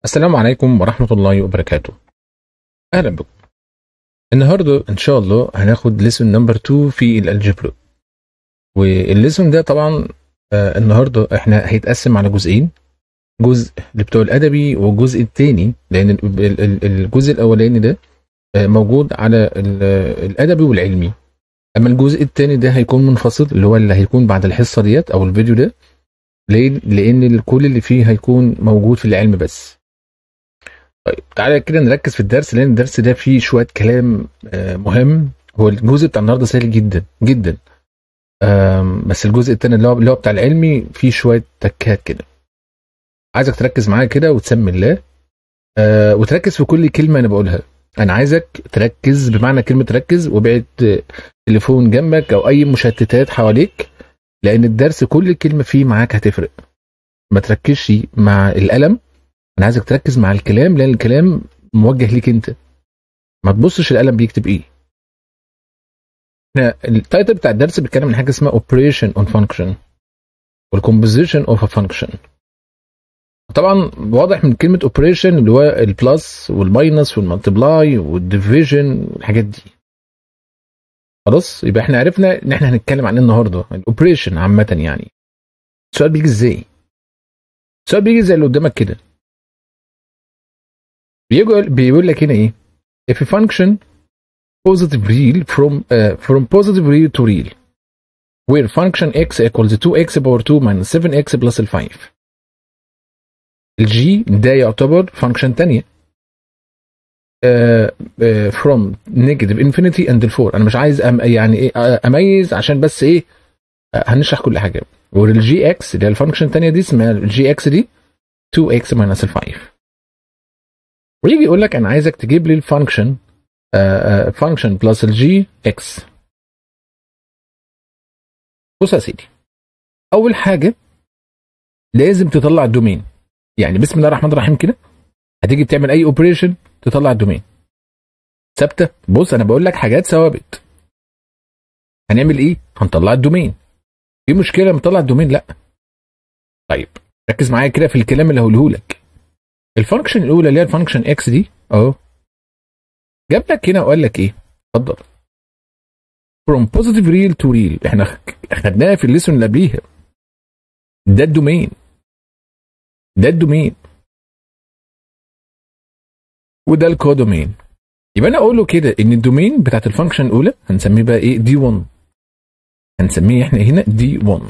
السلام عليكم ورحمة الله وبركاته أهلا بكم النهاردة إن شاء الله هناخد ليسون نمبر 2 في الالجبرا والليسون ده طبعا آه النهاردة احنا هيتقسم على جزئين جزء لبتوع الأدبي والجزء التاني لأن ال- ال- ال- الجزء الأولاني ده آه موجود على ال- الأدبي والعلمي أما الجزء التاني ده هيكون منفصل اللي هو اللي هيكون بعد الحصة ديت أو الفيديو ده ليه؟ لأن كل اللي فيه هيكون موجود في العلم بس طيب تعالى كده نركز في الدرس لان الدرس ده فيه شويه كلام آه، مهم هو الجزء بتاع النهارده سهل جدا جدا آم، بس الجزء التاني اللي هو اللي هو بتاع العلمي فيه شويه تكات كده عايزك تركز معايا كده وتسمي الله آه، وتركز في كل كلمه انا بقولها انا عايزك تركز بمعنى كلمه تركز وابعد آه، تليفون جنبك او اي مشتتات حواليك لان الدرس كل كلمه فيه معاك هتفرق ما تركزش مع القلم انا عايزك تركز مع الكلام لان الكلام موجه ليك انت ما تبصش القلم بيكتب ايه احنا التايتل بتاع الدرس بيتكلم عن حاجه اسمها operation on function والcomposition of a function طبعا واضح من كلمه operation اللي هو البلس والماينس والمالتبلاي والديفيجن والحاجات دي خلاص يبقى احنا عرفنا ان احنا هنتكلم عن ايه النهارده الاوبريشن عامه يعني السؤال بيجي ازاي السؤال بيجي زي اللي قدامك كده بيقول بيقول لك هنا ايه if a function positive real from uh, from positive real to real where function x equals 2x power 2 minus 7x plus ال 5 الجي ده يعتبر فانكشن تانية uh, uh, from negative infinity and ال 4 انا مش عايز أم يعني ايه uh, اميز عشان بس ايه uh, هنشرح كل حاجه والجي اكس اللي هي الفانكشن التانية دي اسمها الجي اكس دي 2x minus ال 5 ويجي يقول لك انا عايزك تجيب لي الفانكشن فانكشن بلس الجي اكس بص يا سيدي اول حاجه لازم تطلع الدومين يعني بسم الله الرحمن الرحيم كده هتيجي تعمل اي اوبريشن تطلع الدومين ثابته بص انا بقول لك حاجات ثوابت هنعمل ايه هنطلع الدومين في مشكله لما نطلع الدومين لا طيب ركز معايا كده في الكلام اللي هقوله لك الفانكشن الاولى اللي هي الفانكشن اكس دي اهو جاب لك هنا وقال لك ايه اتفضل from positive real to real احنا خ- خدناها في الليسون اللي قبليها ده الدومين ده الدومين وده الكودومين يبقى انا اقول له كده ان الدومين بتاعت الفانكشن الاولى هنسميه بقى ايه دي 1 هنسميه احنا هنا دي 1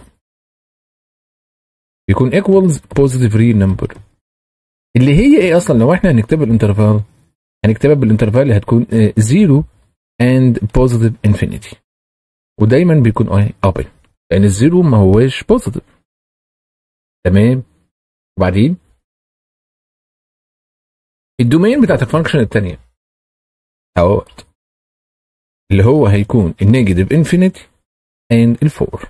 يكون equals positive real number اللي هي ايه اصلا لو احنا هنكتبها بالانترفال هنكتبها بالانترفال اللي هتكون 0 and positive infinity ودايما بيكون open لان الزيرو ما هواش positive تمام وبعدين الدومين بتاعت الفانكشن الثانيه اهوت اللي هو هيكون النيجاتيف انفينيتي and الفور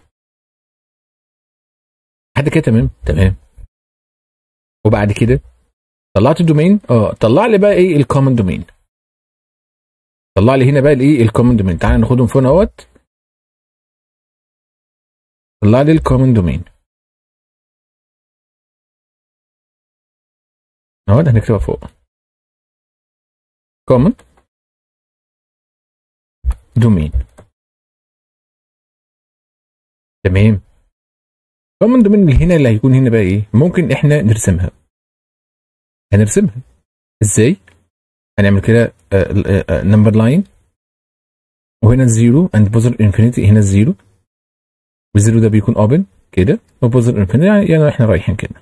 حد كده تمام تمام وبعد كده طلعت الدومين اه طلع لي بقى ايه الكومن دومين طلع لي هنا بقى الايه الكومن دومين تعال ناخدهم فوق اهوت طلع لي الكومن دومين اهوت هنكتبها فوق كومن دومين تمام كومن دومين اللي هنا اللي هيكون هنا بقى ايه ممكن احنا نرسمها هنرسمها ازاي هنعمل كده نمبر لاين وهنا الزيرو اند بوزر انفينيتي هنا الزيرو والزيرو ده بيكون اوبن كده وبوزر انفينيتي يعني احنا رايحين كده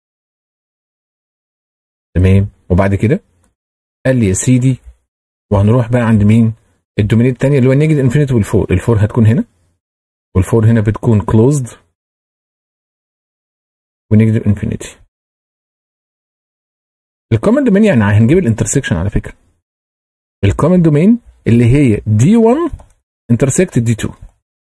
تمام وبعد كده قال لي يا سيدي وهنروح بقى عند مين الدومين الثانيه اللي هو النيجاتيف انفينيتي والفور الفور هتكون هنا والفور هنا بتكون كلوزد ونيجاتيف انفينيتي الكومن دومين يعني هنجيب الانترسكشن على فكره الكومن دومين اللي هي دي 1 انترسكت دي 2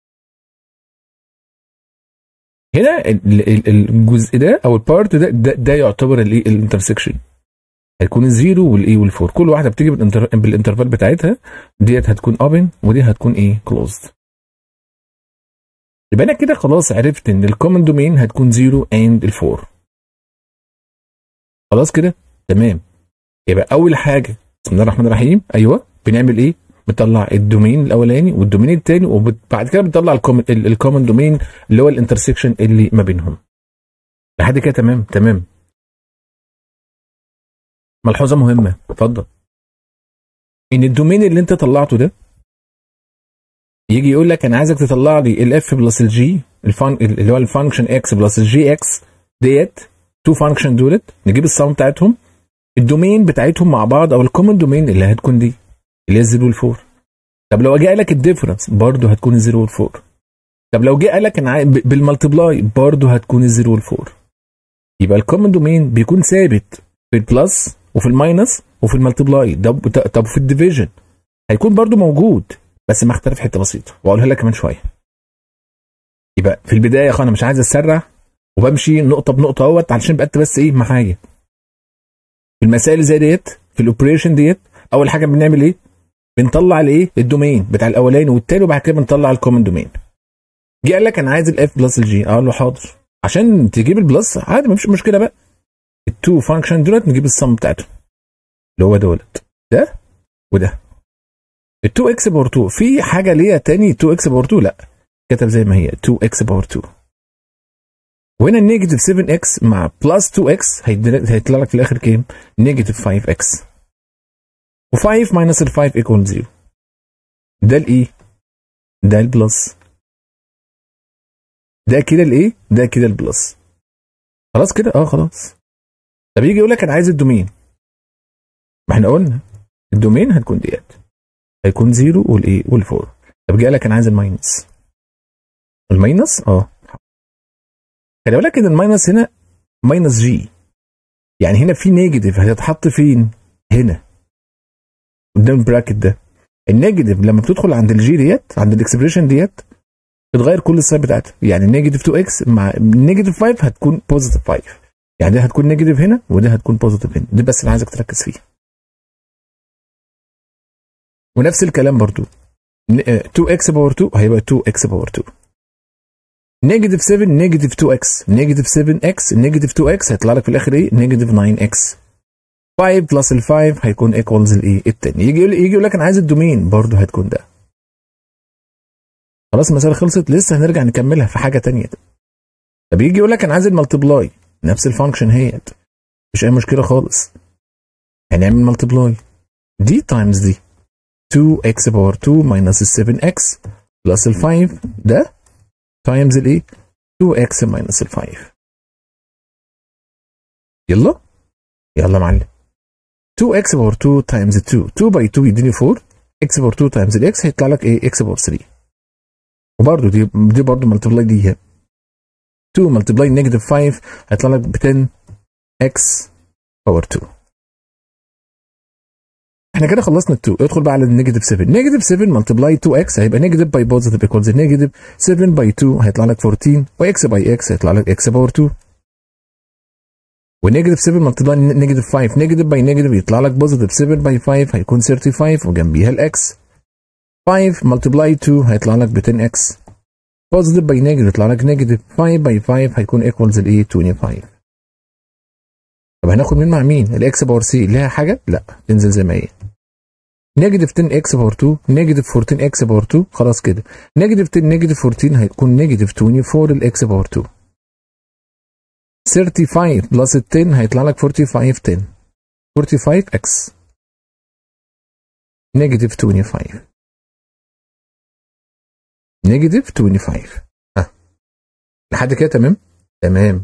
هنا ال- ال- الجزء ده او البارت ده ده, ده يعتبر الايه الانترسكشن هيكون الزيرو والايه والفور كل واحده بتيجي بالانتر... بالانترفال بتاعتها ديت هتكون اوبن ودي هتكون ايه كلوزد يبقى انا كده خلاص عرفت ان الكومن دومين هتكون 0 اند ال4 خلاص كده تمام يبقى اول حاجه بسم الله الرحمن الرحيم ايوه بنعمل ايه بنطلع الدومين الاولاني والدومين الثاني وبعد كده بنطلع الكومن دومين اللي هو الانترسكشن اللي ما بينهم لحد كده تمام تمام ملحوظه مهمه اتفضل ان الدومين اللي انت طلعته ده يجي يقول لك انا عايزك تطلع لي الاف بلس الجي اللي هو الفانكشن اكس بلس الجي اكس ديت تو فانكشن دولت نجيب الساوند بتاعتهم الدومين بتاعتهم مع بعض او الكومن دومين اللي هتكون دي اللي هي الزيرو والفور طب لو جه قال لك الديفرنس برضه هتكون الزيرو والفور طب لو جه قال لك انا بالمالتبلاي برضه هتكون الزيرو والفور يبقى الكومن دومين بيكون ثابت في البلس وفي الماينس وفي المالتبلاي طب في الديفيجن هيكون برضه موجود بس ما اختلف حته بسيطه واقولها لك كمان شويه يبقى في البدايه يا اخوانا انا مش عايز اسرع وبمشي نقطه بنقطه اهوت علشان بقت بس ايه معايا في المسائل زي ديت في الاوبريشن ديت اول حاجه بنعمل ايه بنطلع الايه الدومين بتاع الاولاني والتاني وبعد كده بنطلع الكومن دومين جه قال لك انا عايز الاف بلس الجي اقول له حاضر عشان تجيب البلس عادي مفيش مشكله بقى التو فانكشن دولت نجيب الصم بتاعتهم اللي هو دولت ده وده ال 2 اكس باور 2 في حاجه ليها تاني 2 اكس باور 2 لا كتب زي ما هي 2 اكس باور 2 وهنا النيجاتيف 7 اكس مع بلس 2 اكس هيطلع لك في الاخر كام؟ نيجاتيف 5 اكس و5 ماينس ال 5 ايكوال 0 ده الايه؟ ده البلس ده كده الايه؟ ده كده البلس خلاص كده؟ اه خلاص طب يجي يقول لك انا عايز الدومين ما احنا قلنا الدومين هتكون ديت هيكون 0 والايه؟ وال4 طب جه قال لك انا عايز الماينس الماينس اه خلي بالك ان الماينس هنا ماينس جي يعني هنا في نيجاتيف هتتحط فين؟ هنا قدام البراكت ده النيجاتيف لما بتدخل عند الجي ديت عند الاكسبريشن ديت بتغير كل السايد بتاعتها يعني نيجاتيف 2 اكس مع نيجاتيف 5 هتكون بوزيتيف 5 يعني ده هتكون نيجاتيف هنا وده هتكون بوزيتيف هنا دي بس اللي عايزك تركز فيه ونفس الكلام برضو 2 اكس باور 2 هيبقى 2 اكس باور 2 نيجاتيف 7 نيجاتيف 2 اكس نيجاتيف 7 اكس نيجاتيف 2 اكس هيطلع لك في الاخر ايه نيجاتيف 9 اكس 5 بلس ال 5 هيكون ايكوالز الايه التاني يجي يجي يقول لك انا عايز الدومين برضه هتكون ده خلاص المساله خلصت لسه هنرجع نكملها في حاجه تانية طب يجي يقول لك انا عايز المالتبلاي نفس الفانكشن هي مش اي مشكله خالص هنعمل مالتبلاي دي تايمز دي 2x باور 2 minus ال 7x بلس ال 5 ده تايمز الايه 2x minus ال 5 يلا يلا معلم 2x باور 2 تايمز 2 2 باي 2 يديني 4 x باور 2 تايمز الاكس هيطلع لك ايه x باور 3 وبرده دي دي برده ملتبلاي دي 2 ملتبلاي نيجاتيف 5 هيطلع لك ب 10 x باور 2 احنا كده خلصنا ال 2 ادخل بقى على النيجاتيف 7 نيجاتيف 7 ملتبلاي 2 اكس هيبقى نيجاتيف باي بوزيتيف ايكوالز نيجاتيف 7 باي 2 هيطلع لك 14 واكس باي اكس هيطلع لك اكس باور 2 ونيجاتيف 7 ملتبلاي نيجاتيف 5 نيجاتيف باي نيجاتيف يطلع لك بوزيتيف 7 باي 5 هيكون 35 وجنبيها الاكس 5 ملتبلاي 2 هيطلع لك ب 10 اكس بوزيتيف باي نيجاتيف يطلع لك نيجاتيف 5 باي 5 هيكون ايكوالز الايه 25 طب هناخد مين مع مين الاكس باور سي ليها حاجه لا تنزل زي ما هي نيجاتيف 10 اكس باور 2 نيجاتيف 14 اكس باور 2 خلاص كده نيجاتيف 10 نيجاتيف 14 هيكون نيجاتيف 24 الاكس باور 2 35 بلس 10 هيطلع لك 45 10 45 اكس نيجاتيف 25 نيجاتيف 25 ها لحد كده تمام تمام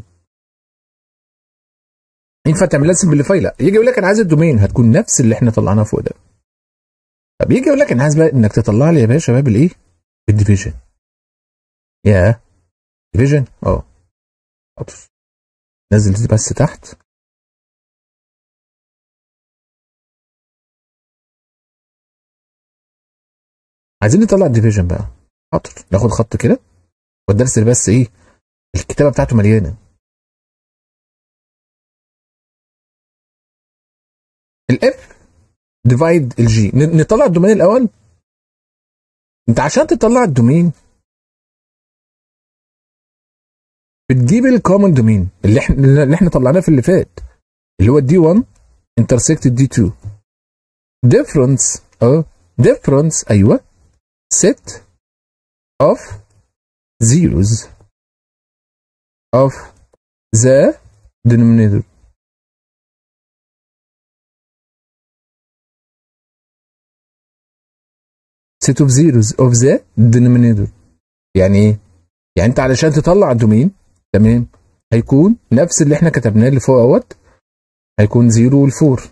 ينفع تعملها سمبليفاي لا يجي يقول لك انا عايز الدومين هتكون نفس اللي احنا طلعناه فوق ده طب يجي يقول لك انا عايز بقى انك تطلع لي يا باشا باب الايه الديفيجن يا ديفيجن اه حاضر نزل دي بس تحت عايزين نطلع الديفيجن بقى حاضر ناخد خط كده والدرس اللي بس ايه الكتابه بتاعته مليانه الاف ديفايد الجي نطلع الدومين الاول انت عشان تطلع الدومين بتجيب الكومن دومين اللي احنا اللي احنا طلعناه في اللي فات اللي هو الدي 1 intersect دي 2 difference اه difference ايوه set of zeros of the denominator set of zeros of the denominator يعني ايه؟ يعني انت علشان تطلع الدومين تمام هيكون نفس اللي احنا كتبناه اللي فوق اهوت هيكون 0 وال4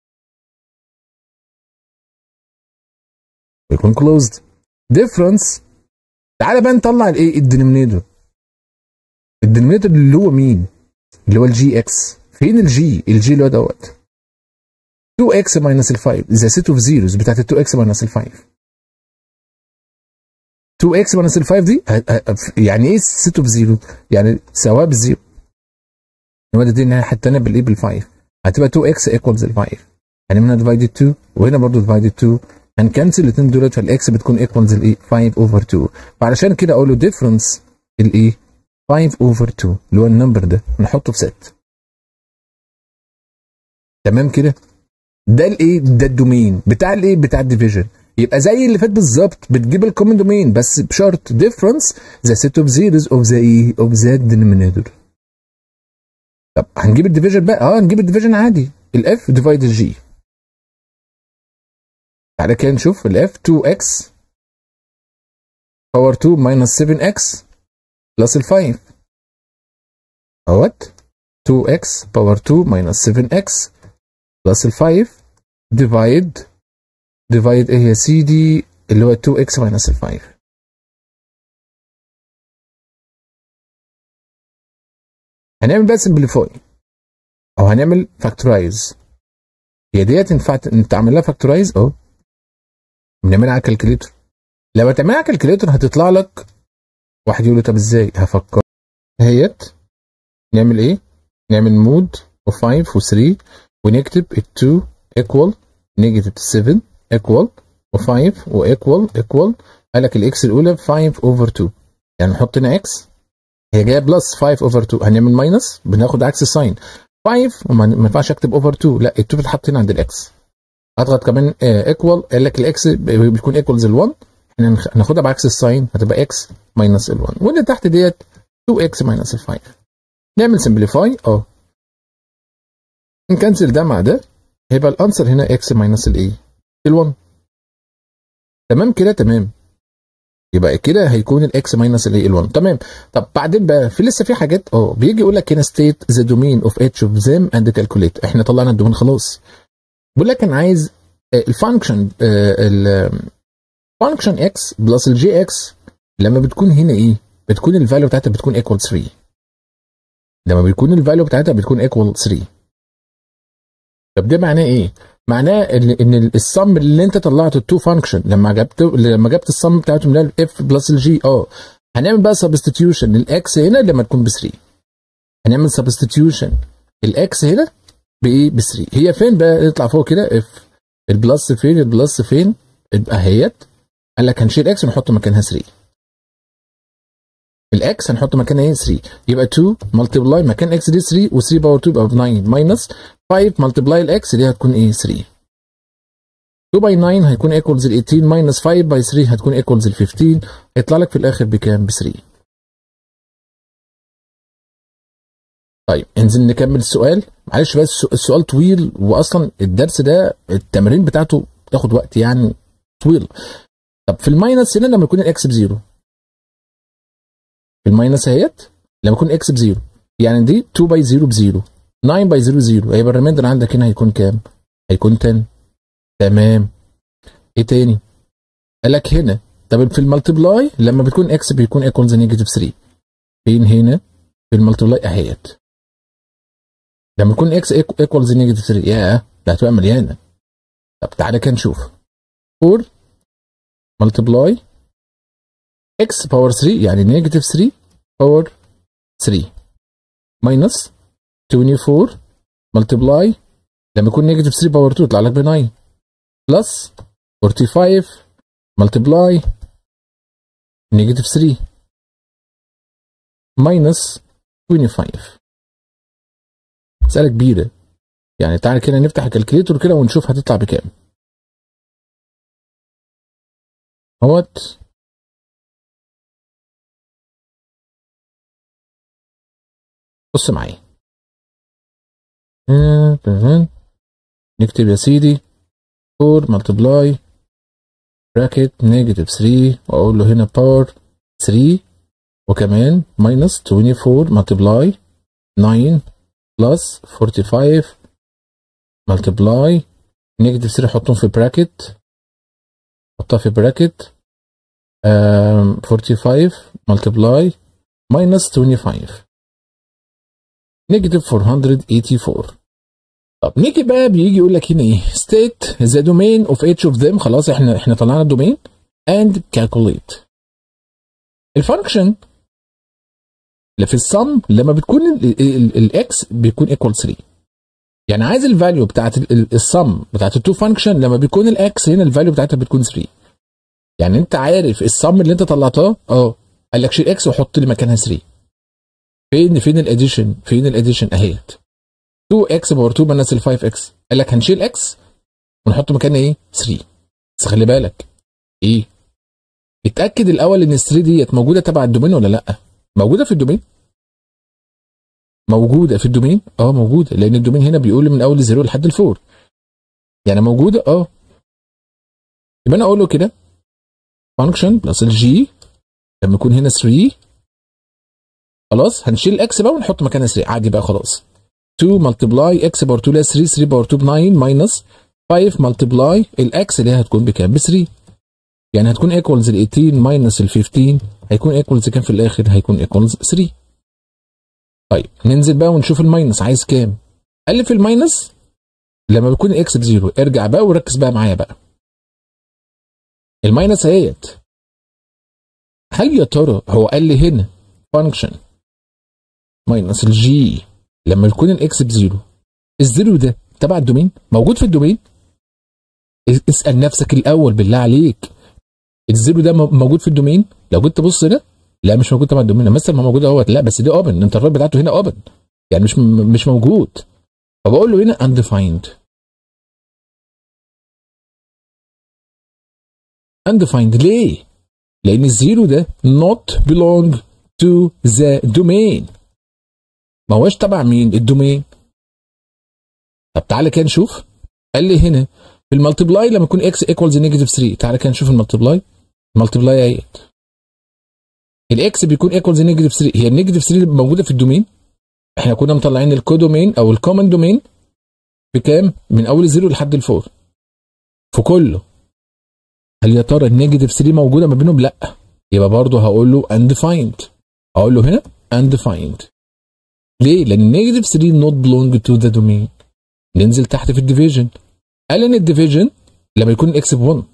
ويكون closed difference تعالى بقى نطلع الايه الدينومينيتور الدينومينيتور اللي هو مين اللي هو الجي اكس فين الجي الجي اللي هو دوت 2 اكس ماينس ال 5 ذا سيت اوف زيروز بتاعت ال 2 اكس ماينس ال 5 2 اكس ماينس ال 5 دي يعني ايه سيت اوف زيرو يعني سواء بالزيرو نودي دي الناحيه الثانيه بالايه بال 5 هتبقى 2 اكس ايكوالز ال 5 يعني هنا ديفايدد 2 وهنا برضه ديفايدد 2 هنكنسل الاثنين دولت فالاكس بتكون ايكوالز الايه 5 اوفر 2 فعلشان كده اقول له ديفرنس الايه 5 اوفر 2 اللي هو النمبر ده نحطه في ست تمام كده ده الايه ده الدومين بتاع الايه بتاع الديفيجن يبقى زي اللي فات بالظبط بتجيب الكومن دومين بس بشرط ديفرنس ذا سيت اوف زيروز اوف ذا ايه اوف ذا دينومينيتور طب هنجيب الديفيجن بقى اه هنجيب الديفيجن عادي الاف ديفايد الجي تعالى كده نشوف الاف 2x باور 2 minus 7x plus ال 5 اهوت 2x باور 2 minus 7x plus ال 5 divide divide ايه هي سي دي اللي هو 2x minus ال 5 هنعمل بقى simplify او هنعمل factorize هي ديت ينفع نتعمل لها factorize اه بنعملها على الكالكوليتر لما تعملها على الكالكوليتر هتطلع لك واحد يقول له طب ازاي هفكر اهيت نعمل ايه نعمل مود و5 و3 ونكتب ال2 equal نيجاتيف 7 equal و5 وايكوال ايكوال قال لك الاكس الاولى 5 اوفر 2 يعني نحط هنا اكس هي جايه بلس 5 اوفر 2 هنعمل ماينس بناخد عكس الساين 5 وما ينفعش اكتب اوفر 2 لا ال 2 بتتحط هنا عند الاكس اضغط كمان ايكوال قال لك الاكس بيكون ايكوالز ال1 احنا هناخدها بعكس الساين هتبقى اكس ماينس ال1 واللي تحت ديت 2 اكس ماينس ال5 نعمل سمبليفاي اه نكنسل ده مع ده هيبقى الانسر هنا اكس ماينس الايه ال1 تمام كده تمام يبقى كده هيكون الاكس ماينس الايه ال1 تمام طب بعدين بقى في لسه في حاجات اه بيجي يقول لك هنا ستيت ذا دومين اوف اتش اوف ذيم اند كالكوليت احنا طلعنا الدومين خلاص بيقول لك انا عايز الفانكشن فانكشن اكس بلس الجي اكس لما بتكون هنا ايه بتكون الفاليو بتاعتها بتكون ايكوال 3 لما بيكون الفاليو بتاعتها بتكون ايكوال 3 طب ده معناه ايه معناه ان ان السم اللي انت طلعته التو فانكشن لما جبت لما جبت السم بتاعتهم اللي هي الاف بلس الجي اه هنعمل بقى سبستيتيوشن للاكس هنا لما تكون ب 3 هنعمل سبستيتيوشن الاكس هنا بايه ب 3 هي فين بقى يطلع فوق كده اف البلس فين البلس فين اهيت قال لك هنشيل اكس ونحط مكانها 3 الاكس هنحط مكانها ايه 3 يبقى 2 ملتبلاي مكان اكس دي 3 و3 باور 2 يبقى 9 ماينس 5 ملتبلاي الاكس دي هتكون ايه 3 2 باي 9 هيكون ايكوالز ال 18 ماينس 5 باي 3 هتكون ايكوالز ال 15 هيطلع لك في الاخر بكام ب 3 طيب انزل نكمل السؤال معلش بس السؤال طويل واصلا الدرس ده التمارين بتاعته بتاخد وقت يعني طويل طب في الماينس هنا لما يكون الاكس بزيرو في الماينس اهيت لما يكون اكس بزيرو يعني دي 2 باي 0 بزيرو 9 باي 0 0 هيبقى الريميندر عندك هنا هيكون كام؟ هيكون 10 تمام ايه تاني؟ قال لك هنا طب في المالتبلاي لما بتكون اكس بيكون ايكوالز نيجاتيف 3 فين هنا؟ في المالتبلاي اهيت لما يكون اكس ايكوالز نيجاتيف 3 ياه ده هتبقى مليانه طب تعالى كده نشوف 4 ملتبلاي اكس باور 3 يعني نيجاتيف 3 باور 3 ماينس 24 ملتبلاي لما يكون نيجاتيف 3 باور 2 يطلع لك ب 9 بلس 45 ملتبلاي نيجاتيف 3 ماينس 25 مسألة كبيرة يعني تعالى كده نفتح الكالكليتور كده ونشوف هتطلع بكام اهوت بص معايا نكتب يا سيدي 4 ملتبلاي براكت نيجاتيف 3 واقول له هنا باور 3 وكمان ماينس 24 ملتبلاي 9 بلس 45 ملتبلاي نيجاتيف 3 حطهم في براكت حطها في براكت 45 ملتبلاي ماينس 25 نيجاتيف 484 طب نيجي بقى بيجي يقول لك هنا ايه state the domain of each of them خلاص احنا احنا طلعنا الدومين and calculate الفانكشن اللي في السم لما بتكون الاكس بيكون ايكوال 3 يعني عايز الفاليو بتاعت السم بتاعت التو فانكشن لما بيكون الاكس هنا الفاليو بتاعتها بتكون 3 يعني انت عارف السم اللي انت طلعتها اه قال لك شيل اكس وحط لي مكانها 3 فين فين الاديشن فين الاديشن اهيت 2 اكس باور 2 ماينس ال 5 اكس قال لك هنشيل اكس ونحط مكانها ايه 3 بس خلي بالك ايه اتاكد الاول ان ال 3 ديت موجوده تبع الدومين ولا لا موجوده في الدومين موجوده في الدومين اه موجوده لان الدومين هنا بيقول من اول الزيرو لحد الفور يعني موجوده اه يبقى انا اقول له كده فانكشن بلس الجي لما يكون هنا 3 خلاص هنشيل الاكس بقى ونحط مكانها 3 عادي بقى خلاص 2 ملتبلاي اكس باور 2 لس 3 3 باور 2 ب 9 ماينس 5 ملتبلاي الاكس اللي هي هتكون بكام؟ ب 3 يعني هتكون ايكوالز ال 18 ماينس ال 15 هيكون ايكوالز كام في الاخر؟ هيكون ايكوالز 3 طيب ننزل بقى ونشوف الماينس عايز كام؟ قال لي في الماينس لما بيكون اكس بزيرو ارجع بقى وركز بقى معايا بقى الماينس اهيت هل يا ترى هو قال لي هنا فانكشن ماينس الجي لما يكون الاكس بزيرو الزيرو ده تبع الدومين موجود في الدومين اسال نفسك الاول بالله عليك الزيرو ده موجود في الدومين لو جيت تبص هنا لا مش موجود تبع الدومين مثلا ما موجود اهوت لا بس دي اوبن الانترفال بتاعته هنا اوبن يعني مش مش موجود فبقول له هنا undefined undefined ليه؟ لأن الزيرو ده not belong to the domain ما هوش تبع مين؟ الدومين طب تعالى كده نشوف قال لي هنا في المالتبلاي لما يكون x equals نيجاتيف 3 تعالى كده نشوف المالتبلاي المالتبلاي اهيت الاكس بيكون equals نيجاتيف 3 هي النيجاتيف 3 موجوده في الدومين احنا كنا مطلعين الكودومين او الكومن دومين بكام؟ من اول الزيرو لحد الفور في كله هل يا ترى النيجاتيف 3 موجوده ما بينهم؟ لا يبقى برضه هقول له undefined هقول له هنا undefined ليه؟ لان النيجاتيف 3 not belong to the domain ننزل تحت في الديفيجن قال ان الديفيجن لما يكون الاكس ب 1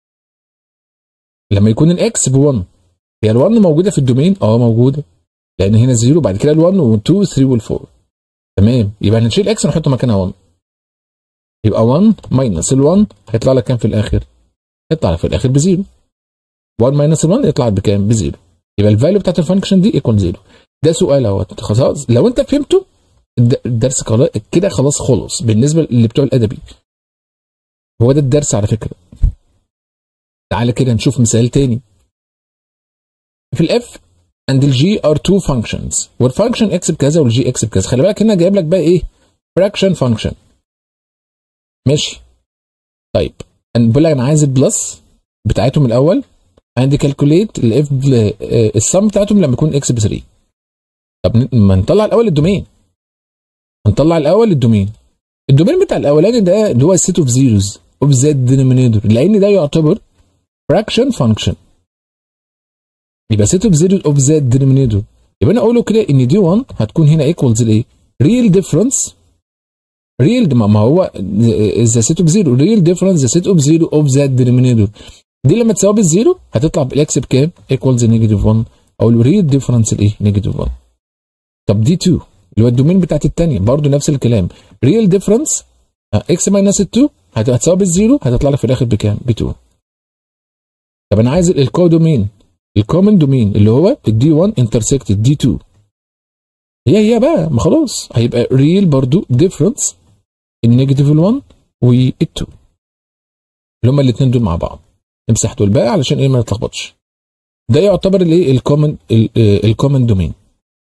لما يكون الاكس ب 1 هي ال 1 موجوده في الدومين؟ اه موجوده لان هنا 0 بعد كده ال 1 و 2 3 وال 4 تمام يبقى هنشيل اكس ونحط مكانها 1 يبقى 1 ماينس ال 1 هيطلع لك كام في الاخر؟ يطلع في الاخر بزيرو 1 ماينس 1 يطلع بكام؟ بزيرو يبقى الفاليو بتاعت الفانكشن دي ايكوال زيرو ده سؤال اهوت خلاص لو انت فهمته الدرس كده خلاص خلص بالنسبه اللي بتوع الادبي هو ده الدرس على فكره تعالى كده نشوف مثال تاني في الاف and الجي are two functions والفانكشن اكس بكذا والجي اكس بكذا خلي بالك هنا جايب لك بقى ايه fraction function ماشي طيب بقول لك انا عايز البلس بتاعتهم الاول عندي كالكوليت الاف السم بتاعتهم لما يكون اكس ب 3 طب ما نطلع الاول الدومين هنطلع الاول الدومين الدومين بتاع الاولاني ده اللي هو السيت اوف زيروز اوف زد دينومينيتور لان ده يعتبر فراكشن فانكشن يبقى سيت اوف زيروز اوف زد دينومينيتور يبقى انا اقول له كده ان دي 1 هتكون هنا ايكوالز لايه؟ ريل ديفرنس ريل ما هو ذا سيت اوف زيرو ريل ديفرنس ذا سيت اوف زيرو اوف زد دينومينيتور دي لما تساوي بالزيرو هتطلع بالاكس بكام؟ ايكوالز نيجاتيف 1 او الريل ديفرنس الايه؟ نيجاتيف 1 طب دي 2 اللي هو الدومين بتاعت الثانيه برضه نفس الكلام ريل ديفرنس اكس ماينس 2 هتساوي بالزيرو هتطلع لك في الاخر بكام؟ ب 2 طب انا عايز الكودومين الكومن دومين اللي هو الدي 1 انترسكتد دي 2 هي هي بقى ما خلاص هيبقى ريل برضو ديفرنس النيجاتيف ال1 وال2 اللي هما الاثنين دول مع بعض نمسح دول بقى علشان ايه ما نتلخبطش ده يعتبر الايه الكومن الكومن دومين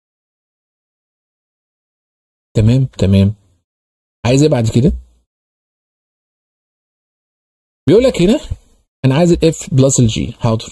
تمام تمام عايز ايه بعد كده بيقول لك هنا انا عايز الاف بلس الجي حاضر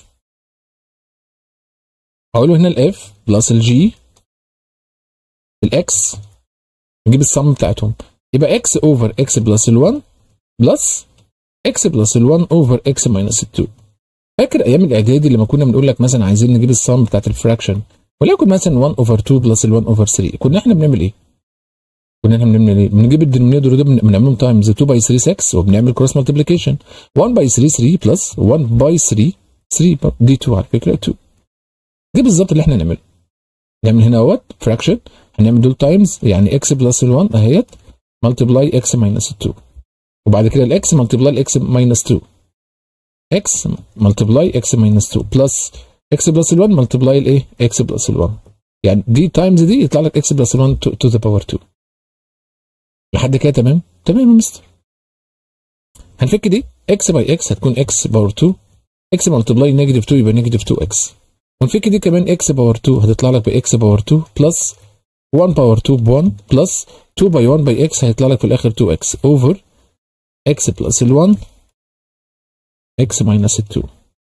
هقول له هنا الاف بلس الجي الاكس نجيب الصم بتاعتهم يبقى اكس اوفر اكس بلس ال1 بلس اكس بلس ال1 اوفر اكس ماينس ال2 فاكر ايام الاعدادي لما كنا بنقول لك مثلا عايزين نجيب الصم بتاعت الفراكشن وليكن مثلا 1 اوفر 2 بلس ال1 اوفر 3 كنا احنا بنعمل ايه؟ كنا احنا بنعمل ايه؟ بنجيب الدينومينيتور ده بنعملهم تايمز 2 باي 3 6 وبنعمل كروس مالتيبليكيشن 1 باي 3 3 بلس 1 باي 3 3 دي 2 على فكره 2 دي بالظبط اللي احنا نعمله نعمل هنا اهوت فراكشن هنعمل دول تايمز يعني اكس بلس ال1 اهيت ملتبلاي اكس ماينس 2 وبعد كده الاكس ملتبلاي الاكس ماينس 2 اكس ملتبلاي اكس ماينس 2 بلس اكس بلس ال1 ملتبلاي الايه اكس بلس ال1 يعني دي تايمز دي يطلع لك اكس بلس ال1 تو ذا باور 2 لحد كده تمام تمام يا مستر هنفك دي اكس باي اكس هتكون اكس باور 2 اكس ملتبلاي نيجاتيف 2 يبقى نيجاتيف 2 اكس ونفك دي كمان اكس باور 2 هتطلع لك باكس باور 2 بلس 1 باور 2 ب 1 بلس 2 باي 1 باي اكس هيطلع لك في الاخر 2 اكس اوفر اكس بلس ال 1 اكس ماينس ال 2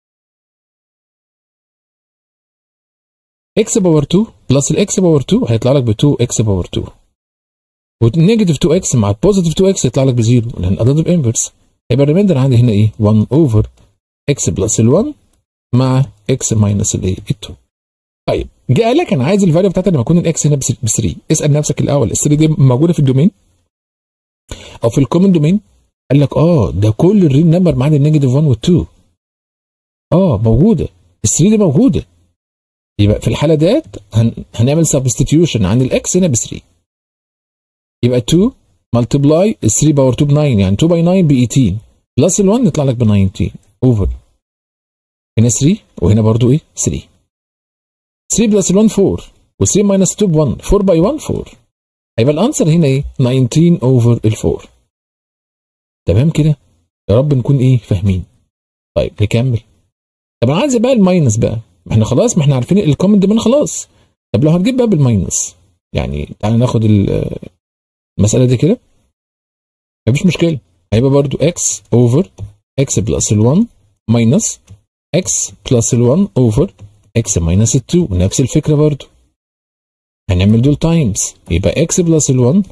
اكس باور 2 بلس الاكس باور 2 هيطلع لك ب 2 اكس باور 2 والنيجاتيف 2 اكس مع البوزيتيف 2 اكس يطلع لك بزيرو لان اديتيف انفرس هيبقى الريميندر عندي هنا ايه 1 اوفر اكس بلس ال 1 مع اكس ماينس الايه ال 2 طيب جه قال لك انا عايز الفاليو بتاعتي لما يكون الاكس هنا ب 3 اسال نفسك الاول ال 3 دي موجوده في الدومين او في الكومن دومين قال لك اه ده كل الريل نمبر ما عدا النيجاتيف 1 وال 2 اه موجوده ال 3 دي موجوده يبقى في الحاله ديت هن... هنعمل سبستيتيوشن عن الاكس هنا ب 3 يبقى 2 ملتبلاي 3 باور 2 ب 9 يعني 2 باي 9 ب 18 بلس ال 1 يطلع لك ب 19 اوفر هنا 3 وهنا برضو ايه 3 3 بلس ال 1 4 و3 ماينس 2 ب 1 4 باي 1 4 هيبقى الانسر هنا ايه 19 اوفر ال 4 تمام كده يا رب نكون ايه فاهمين طيب نكمل طب انا عايز بقى الماينس بقى ما احنا خلاص ما احنا عارفين الكومنت ده خلاص طب لو هنجيب بقى بالماينس يعني تعالى ناخد المسألة دي كده مفيش مشكلة هيبقى برضو x over x بلس ال 1 minus x بلس ال 1 over x minus ال 2 نفس الفكرة برضو هنعمل دول تايمز يبقى x بلس ال 1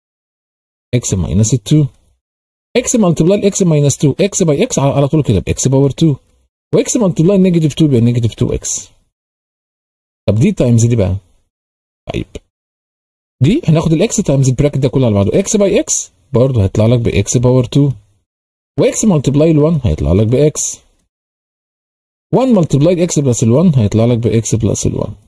x minus ال 2 x ملتبلاي x minus 2 x باي x على طول كده ب x باور 2 و x ملتبلاي نيجاتيف 2 يبقى نيجاتيف 2x طب دي تايمز دي بقى طيب دي هناخد الاكس تايمز البراكت ده كله على بعضه اكس باي اكس برضه هيطلع لك باكس باور 2 واكس ملتبلاي ال 1 هيطلع لك باكس 1 ملتبلاي اكس بلس ال 1 هيطلع لك باكس بلس ال 1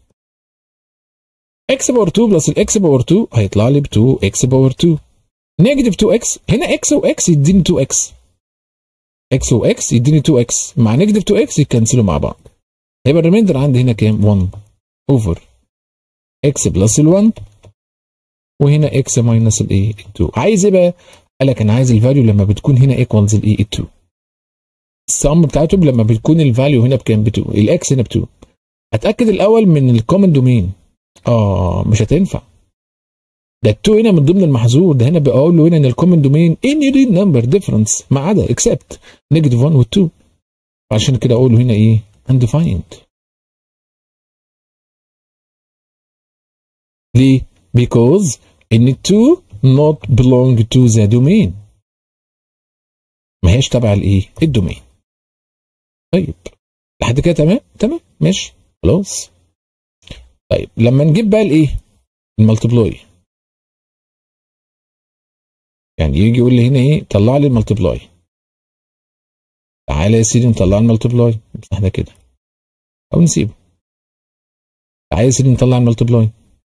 اكس باور 2 بلس الاكس باور 2 هيطلع لي ب 2 اكس باور 2 نيجاتيف 2 اكس هنا اكس واكس يديني 2 اكس اكس واكس يديني 2 اكس مع نيجاتيف 2 اكس يكنسلوا مع بعض هيبقى الريميندر عندي هنا كام 1 اوفر اكس بلس ال 1 وهنا اكس ماينس الايه 2 عايز ايه بقى؟ قال لك انا عايز الفاليو لما بتكون هنا ايكوالز الايه 2 السم بتاعتهم لما بتكون الفاليو هنا بكام ب 2 الاكس هنا ب 2 اتاكد الاول من الكومن دومين اه مش هتنفع ده ال 2 هنا من ضمن المحظور ده هنا بقول له هنا ان الكومن دومين any real number difference ما عدا except negative 1 و 2 عشان كده اقول له هنا ايه undefined ليه؟ because ان 2 not belong to the domain ما هيش تبع الايه الدومين طيب لحد كده تمام تمام ماشي خلاص طيب لما نجيب بقى الايه الملتبلاي يعني يجي يقول لي هنا ايه طلع لي الملتبلاي تعالى يا سيدي نطلع الملتبلاي احنا كده او نسيبه تعالى يا سيدي نطلع الملتبلاي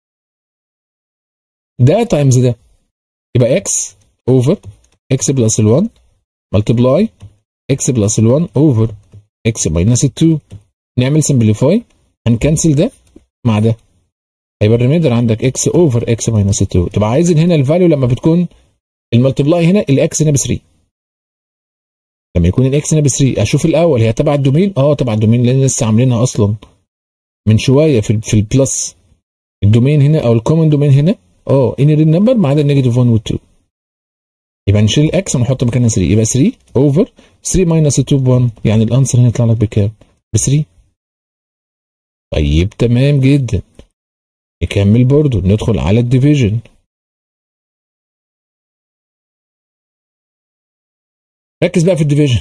ده تايمز ده يبقى x اوفر x بلس ال 1 ملتبلاي x بلس ال 1 اوفر x ماينس ال 2 نعمل سمبليفاي هنكنسل ده مع ده هيبقى الريميدر عندك x اوفر x ماينس ال 2 تبقى عايز هنا الفاليو لما بتكون الملتبلاي هنا الاكس هنا ب 3 لما يكون الاكس هنا ب 3 اشوف الاول هي تبع الدومين اه تبع الدومين لان لسه عاملينها اصلا من شويه في في البلس الدومين هنا او الكومن دومين هنا اه ان ريل نمبر ما عدا النيجاتيف 1 و 2 يبقى نشيل الاكس ونحط مكانها 3 يبقى 3 اوفر 3 ماينس 2 ب 1 يعني الانسر هنا يطلع لك بكام؟ ب 3 طيب تمام جدا نكمل برضو ندخل على الديفيجن ركز بقى في الديفيجن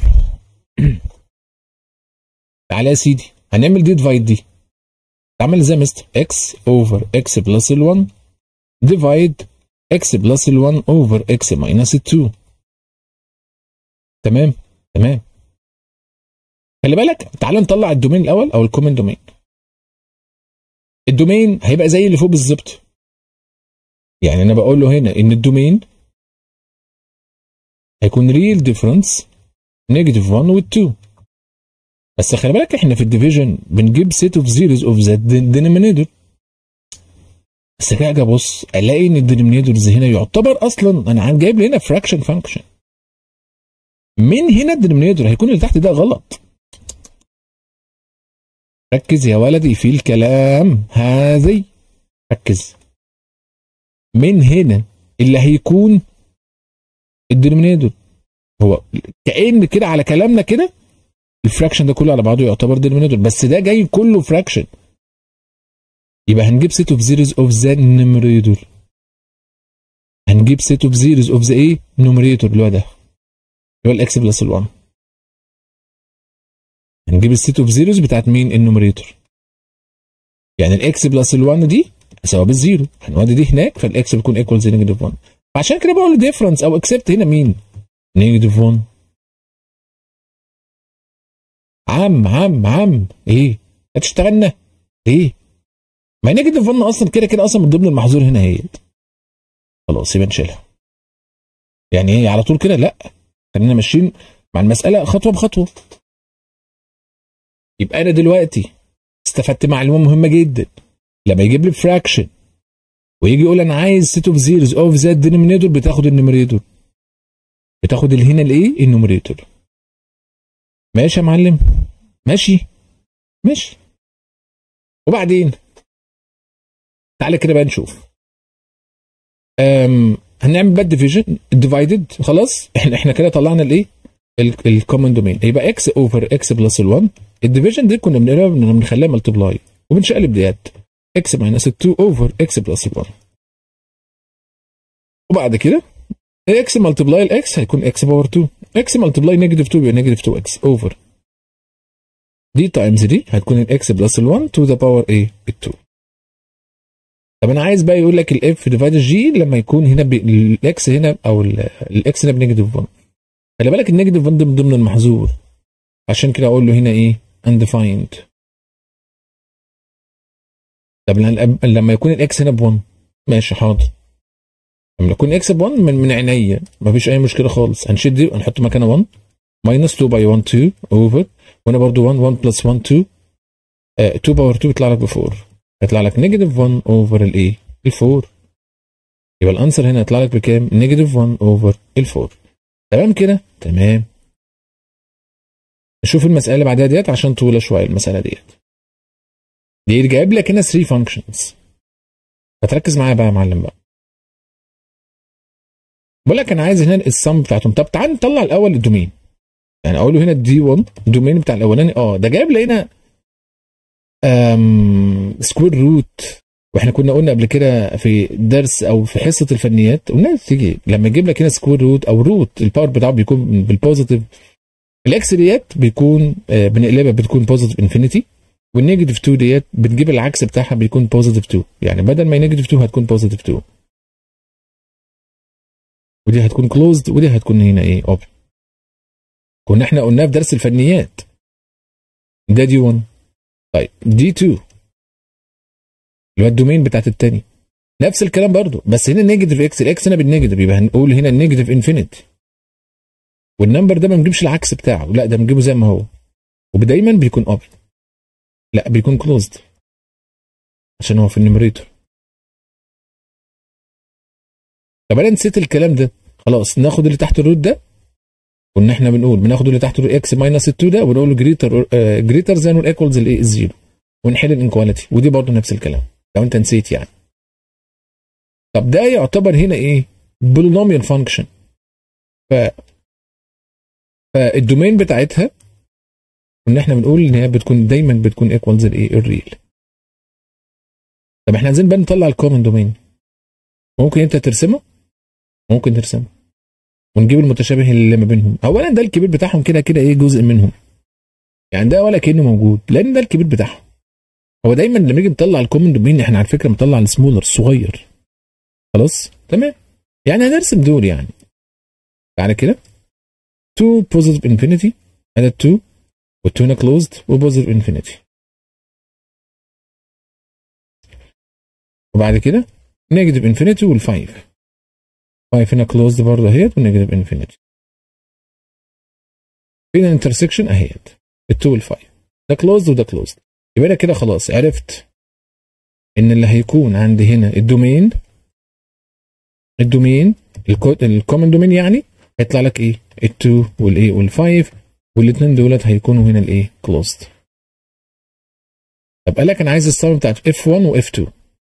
تعالى يا سيدي هنعمل دي ديفايد دي تعمل ازاي يا مستر اكس اوفر اكس بلس ال1 ديفايد اكس بلس ال1 اوفر اكس ماينس ال2 تمام تمام خلي بالك تعالى نطلع الدومين الاول او الكومن دومين الدومين هيبقى زي اللي فوق بالظبط يعني انا بقول له هنا ان الدومين هيكون ريل ديفرنس نيجاتيف 1 و 2 بس خلي بالك احنا في الديفيجن بنجيب سيت اوف زيروز اوف ذا دينومينيتور بس كده اجي ابص الاقي ان الدينومينيتورز هنا يعتبر اصلا انا عم جايب لي هنا فراكشن فانكشن من هنا الدينومينيتور هيكون اللي تحت ده غلط ركز يا ولدي في الكلام هذه ركز من هنا اللي هيكون الدينومينيتور هو كأن كده على كلامنا كده الفراكشن ده كله على بعضه يعتبر دينومينيتور بس ده جاي كله فراكشن يبقى هنجيب سيت اوف زيروز اوف ذا نيميريتور هنجيب سيت اوف زيروز اوف ذا ايه نيميريتور اللي هو ده اللي هو الاكس بلس ال1 هنجيب السيت اوف زيروز بتاعت مين النوميريتور يعني الاكس بلس ال1 دي سواء بالزيرو هنودي دي هناك فالاكس بيكون ايكوالز نيجاتيف 1 فعشان كده بقول ديفرنس او اكسبت هنا مين نيجاتيف 1 عم عم عم ايه هتشتغلنا ليه ما نيجاتيف 1 اصلا كده كده اصلا من ضمن المحظور هنا هي خلاص يبقى نشيلها يعني ايه على طول كده لا خلينا ماشيين مع المساله خطوه بخطوه يبقى انا دلوقتي استفدت معلومه مهمه جدا لما يجيب لي فراكشن ويجي يقول انا عايز سيت اوف زيروز اوف ذات دينومينيتور بتاخد النوميريتور بتاخد اللي هنا الايه النوميريتور ماشي يا معلم ماشي ماشي وبعدين تعالى كده بقى نشوف أم هنعمل بقى ديفيجن ديفايدد خلاص احنا احنا كده طلعنا الايه الكومن دومين هيبقى اكس اوفر اكس بلس ال1 الديفيجن دي كنا بنقراها بنخليها ملتبلاي وبنشقلب ديت اكس ماينس 2 اوفر اكس بلس ال1 وبعد كده اكس ملتبلاي الاكس هيكون اكس باور 2 اكس ملتبلاي نيجاتيف 2 يبقى نيجاتيف 2 اكس اوفر دي تايمز دي هتكون الاكس بلس ال1 تو ذا باور ايه ال 2 طب انا عايز بقى يقول لك الاف ديفايد جي لما يكون هنا الاكس هنا او الاكس هنا بنيجاتيف 1 خلي بالك النيجاتيف 1 ده من ضمن المحظور عشان كده اقول له هنا ايه undefined طب لما يكون الاكس هنا ب 1 ماشي حاضر لما يكون اكس ب 1 من من عينيا مفيش اي مشكله خالص هنشيل دي ونحط مكانها 1 ماينس 2 باي 1 2 اوفر وهنا برضو 1 1 بلس 1 2 آه 2 باور 2 يطلع لك ب 4 هيطلع لك نيجاتيف 1 اوفر الايه؟ ال 4 يبقى الانسر هنا هيطلع لك بكام؟ نيجاتيف 1 اوفر ال 4 تمام كده؟ تمام نشوف المسألة اللي بعدها ديت عشان طويلة شوية المسألة ديت دي جايب لك هنا 3 فانكشنز فتركز معايا بقى يا معلم بقى بقول لك انا عايز هنا السم بتاعتهم طب تعال نطلع الاول الدومين يعني اقول له هنا الدي 1 الدومين بتاع الاولاني اه ده جايب لي هنا سكوير روت واحنا كنا قلنا قبل كده في درس او في حصه الفنيات قلنا تيجي لما يجيب لك هنا سكوير روت او روت الباور بتاعه بيكون بالبوزيتيف الاكس ديت بيكون آه بنقلبها بتكون بوزيتيف انفينيتي والنيجاتيف 2 ديت بنجيب العكس بتاعها بيكون بوزيتيف 2 يعني بدل ما نيجاتيف 2 هتكون بوزيتيف 2 ودي هتكون كلوزد ودي هتكون هنا ايه اوبن كنا احنا قلناه في درس الفنيات ده دي 1 طيب دي 2 اللي هو الدومين بتاعت التاني نفس الكلام برضو بس هنا نيجاتيف اكس الاكس هنا بالنيجاتيف يبقى هنقول هنا النيجاتيف انفينيتي والنمبر ده ما بنجيبش العكس بتاعه لا ده بنجيبه زي ما هو ودايما بيكون اوبن لا بيكون كلوزد عشان هو في النيمريتور طب انا نسيت الكلام ده خلاص ناخد اللي تحت الروت ده وان احنا بنقول بناخد اللي تحت الروت اكس ماينس 2 ده ونقول له جريتر جريتر ذان والايكوالز الايه الزيرو ونحل الانكواليتي ودي برضه نفس الكلام لو انت نسيت يعني طب ده يعتبر هنا ايه بولينوميال فانكشن ف فالدومين بتاعتها ان احنا بنقول ان هي بتكون دايما بتكون ايكوالز الايه الريل طب احنا عايزين بقى نطلع الكومن دومين ممكن انت ترسمه ممكن ترسمه ونجيب المتشابه اللي ما بينهم اولا ده الكبير بتاعهم كده كده ايه جزء منهم يعني ده ولا كانه موجود لان ده الكبير بتاعهم هو دايما لما نيجي نطلع الكومن دومين احنا على فكره بنطلع السمولر الصغير خلاص تمام يعني هنرسم دول يعني يعني كده 2 positive infinity and 2 و2 هنا closed و positive infinity وبعد كده negative infinity وال 5 5 هنا closed برضه اهيت ونيجاتيف infinity فين الانترسكشن اهيت ال 2 وال 5 ده closed وده closed يبقى انا كده خلاص عرفت ان اللي هيكون عندي هنا الدومين الدومين الكومن دومين يعني هيطلع لك ايه ال2 والايه وال5 والاثنين دولت هيكونوا هنا الايه كلوزد طب قال لك انا عايز السم بتاعت f1 و f2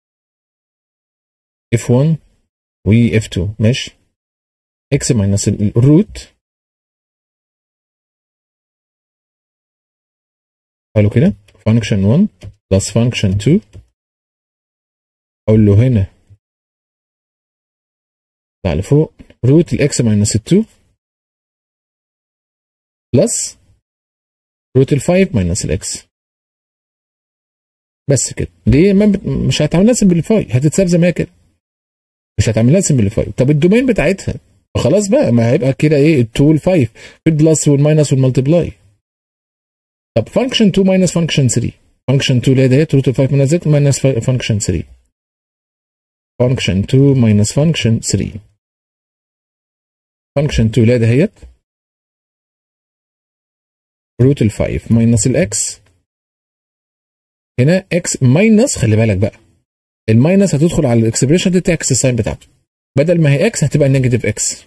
f1 و f2 ماشي x ماينس الروت حلو كده فانكشن 1 بلس فانكشن 2 اقول له هنا طلع لفوق روت الاكس ماينس 2 بلس روت ال 5 ماينس الاكس بس كده دي ما بت... مش هتعملها سمبليفاي هتتساب زي ما هي كده مش هتعملها سمبليفاي طب الدومين بتاعتها خلاص بقى ما هيبقى كده ايه ال 2 وال 5 بالبلس والماينس والمالتبلاي طب فانكشن 2 ماينس فانكشن 3 فانكشن 2 اللي هي ديت روت ال 5 ماينس زد ماينس فانكشن 3 فانكشن 2 ماينس فانكشن 3 فانكشن 2 اللي هي دهيت روت ال 5 ماينس الاكس هنا اكس ماينس خلي بالك بقى الماينس هتدخل على الاكسبريشن دي تعكس الساين بتاعته بدل ما هي اكس هتبقى نيجاتيف اكس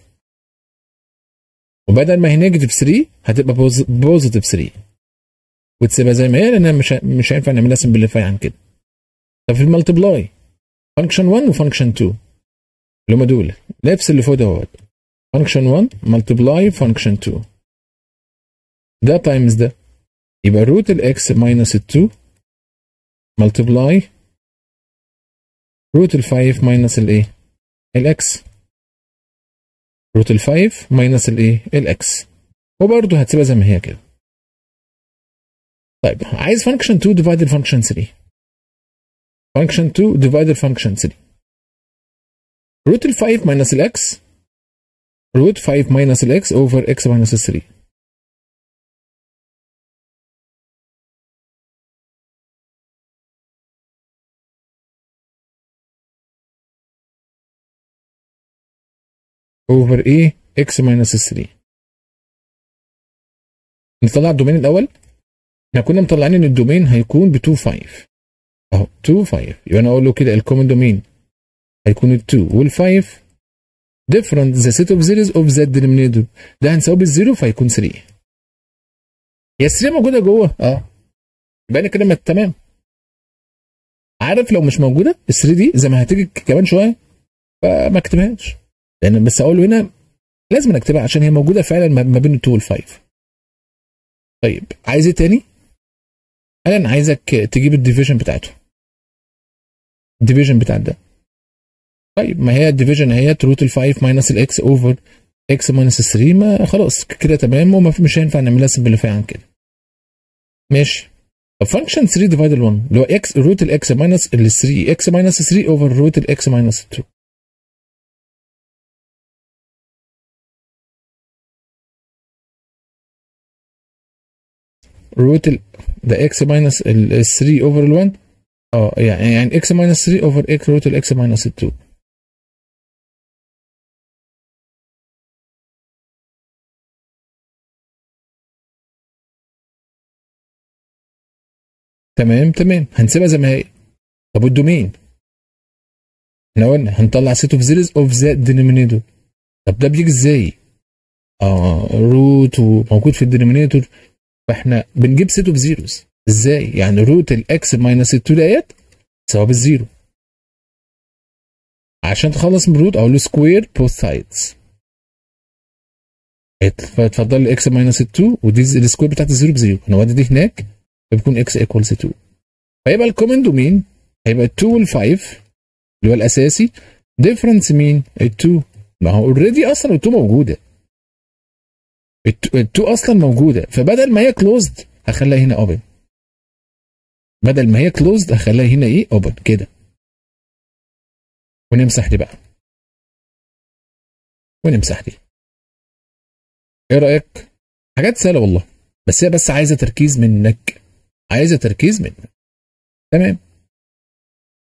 وبدل ما هي نيجاتيف 3 هتبقى بوزيتيف 3 وتسيبها زي ما هي لان مش مش هينفع نعملها سمبليفاي عن كده طب في المالتبلاي فانكشن 1 وفانكشن 2 اللي هم دول نفس اللي فوق دوت فانكشن 1 مالتبلاي فانكشن 2 ده تايمز ده يبقى روت الاكس ماينس 2 مالتبلاي روت ال 5 ماينس الايه الاكس روت ال 5 ماينس الايه الاكس وبرضه هتسيبها زي ما هي كده طيب عايز فانكشن 2 ديفايد فانكشن 3 فانكشن 2 ديفايد فانكشن 3 روت ال 5 ماينس الاكس روت 5 ماينس الاكس اوفر اكس ماينس 3 اوفر ايه اكس ماينس 3 نطلع الدومين الاول احنا كنا مطلعين ان الدومين هيكون ب 2 5 اهو 2 5 يبقى انا اقول له كده الكومن دومين هيكون ال 2 وال 5 different the set of zeros of that denominator ده هنساويه بالزيرو فهيكون 3 هي 3 موجوده جوه اه يبقى انا كده تمام عارف لو مش موجوده ال 3 دي زي ما هتيجي كمان شويه فما اكتبهاش لان بس اقول له هنا لازم اكتبها عشان هي موجوده فعلا ما بين ال 2 وال 5 طيب عايز ايه تاني؟ انا عايزك تجيب الديفيجن بتاعته الديفيجن بتاع ده طيب ما هي الديفيجن هي روت ال 5 ماينس الاكس اوفر اكس ماينس 3 ما خلاص كده تمام ومش هينفع نعملها سمبليفاي عن كده ماشي طب فانكشن 3 ديفايد 1 اللي هو اكس روت الاكس ماينس ال 3 اكس ماينس 3 اوفر روت الاكس ماينس 2 روت ال ده اكس ماينس ال 3 اوفر ال 1 اه يعني يعني اكس ماينس 3 اوفر اكس روت الاكس ماينس 2 تمام تمام هنسيبها زي ما هي طب والدومين احنا قلنا هنطلع سيت اوف زيروز اوف ذا دينومينيتور طب ده بيجي ازاي اه روت وموجود في الدينومينيتور فاحنا بنجيب سيت اوف زيروز ازاي يعني روت الاكس ماينس 2 ديت تساوي بالزيرو عشان تخلص من روت اقول له سكوير بوث سايدز فاتفضل لي اكس ماينس 2 ودي السكوير بتاعت الزيرو بزيرو انا ودي دي هناك فبيكون اكس ايكوالز 2 فيبقى الكومن دومين هيبقى 2 وال 5 اللي هو الاساسي ديفرنس مين؟ ال 2 ما هو اوريدي اصلا ال 2 موجوده ال 2 اصلا موجوده فبدل ما هي كلوزد هخليها هنا اوبن بدل ما هي كلوزد هخليها هنا ايه اوبن كده ونمسح دي بقى ونمسح دي ايه رايك حاجات سهله والله بس هي بس عايزه تركيز منك عايزه تركيز منك تمام